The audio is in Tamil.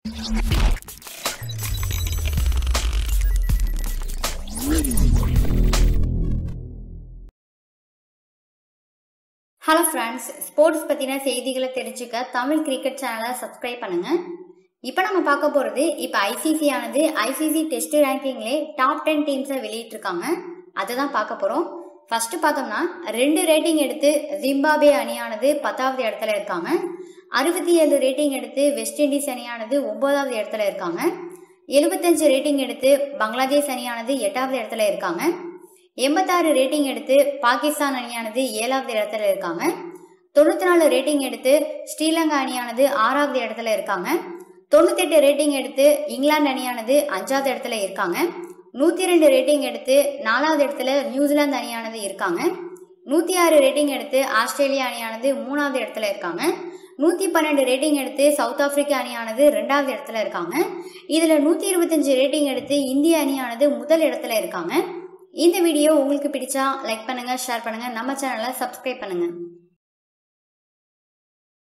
ஹலோ ஃப்ரெண்ட்ஸ் ஸ்போர்ட்ஸ் பற்றின செய்திகளை தெரிஞ்சுக்க தமிழ் கிரிக்கெட் சேனலை சப்ஸ்கிரைப் பண்ணுங்க இப்போ நம்ம பார்க்க போகிறது இப்போ ஐசிசி ஆனது ஐசிசி டெஸ்ட் ரேங்கிங்லே டாப் டென் டீம்ஸை வெளியிட்டிருக்காங்க அதை தான் பார்க்க போகிறோம் ஃபர்ஸ்ட் பார்த்தோம்னா ரெண்டு ரேட்டிங் எடுத்து ஜிம்பாபே அணியானது பத்தாவது இடத்துல இருக்காங்க அறுபத்தி ஏழு ரேட்டிங் எடுத்து வெஸ்ட் இண்டீஸ் அணியானது ஒன்பதாவது இடத்துல இருக்காங்க எழுபத்தஞ்சு ரேட்டிங் எடுத்து பங்களாதேஷ் அணியானது எட்டாவது இடத்துல இருக்காங்க எண்பத்தாறு ரேட்டிங் எடுத்து பாகிஸ்தான் அணியானது ஏழாவது இடத்துல இருக்காங்க தொண்ணூத்தி நாலு ரேட்டிங் எடுத்து ஸ்ரீலங்கா அணியானது ஆறாவது இடத்துல இருக்காங்க தொண்ணூத்தெட்டு ரேட்டிங் எடுத்து இங்கிலாந்து அணியானது அஞ்சாவது இடத்துல இருக்காங்க நூத்தி ரெண்டு ரேட்டிங் எடுத்து நாலாவது இடத்துல நியூசிலாந்து அணியானது இருக்காங்க நூத்தி ஆறு ரேட்டிங் எடுத்து ஆஸ்திரேலியா அணியானது மூணாவது இடத்துல இருக்காங்க நூத்தி பன்னெண்டு ரேட்டிங் எடுத்து சவுத் ஆப்பிரிக்கா அணியானது ரெண்டாவது இடத்துல இருக்காங்க இதுல நூத்தி இருபத்தஞ்சு ரேட்டிங் எடுத்து இந்திய அணியானது முதல் இடத்துல இருக்காங்க இந்த வீடியோ உங்களுக்கு பிடிச்சா லைக் பண்ணுங்க ஷேர் பண்ணுங்க நம்ம சேனலை சப்ஸ்கிரைப் பண்ணுங்க